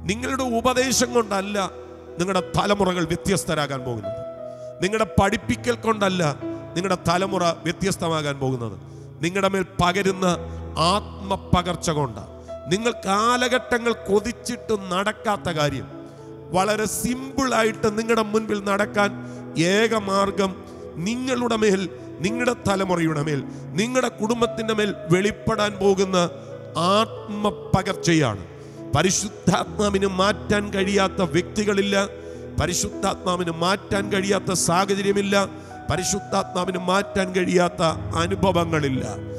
നിങ്ങളുടെ ഉപദേശം കൊണ്ടല്ല നിങ്ങളുടെ തലമുറകൾ വ്യത്യസ്തരാകാൻ പോകുന്നത് നിങ്ങളുടെ പഠിപ്പിക്കൽ കൊണ്ടല്ല നിങ്ങളുടെ തലമുറ വ്യത്യസ്തമാകാൻ പോകുന്നത് നിങ്ങളുടെ മേൽ പകരുന്ന ആത്മപകർച്ച കൊണ്ടാണ് നിങ്ങൾ കാലഘട്ടങ്ങൾ കൊതിച്ചിട്ട് നടക്കാത്ത കാര്യം വളരെ സിമ്പിളായിട്ട് നിങ്ങളുടെ മുൻപിൽ നടക്കാൻ ഏക മാർഗം നിങ്ങളുടെ മേൽ നിങ്ങളുടെ തലമുറയുടെ മേൽ നിങ്ങളുടെ കുടുംബത്തിൻ്റെ മേൽ വെളിപ്പെടാൻ പോകുന്ന ആത്മപകർച്ചയാണ് പരിശുദ്ധാത്മാവിന് മാറ്റാൻ കഴിയാത്ത വ്യക്തികളില്ല പരിശുദ്ധാത്മാവിന് മാറ്റാൻ കഴിയാത്ത സാഹചര്യമില്ല പരിശുദ്ധാത്മാവിന് മാറ്റാൻ കഴിയാത്ത അനുഭവങ്ങളില്ല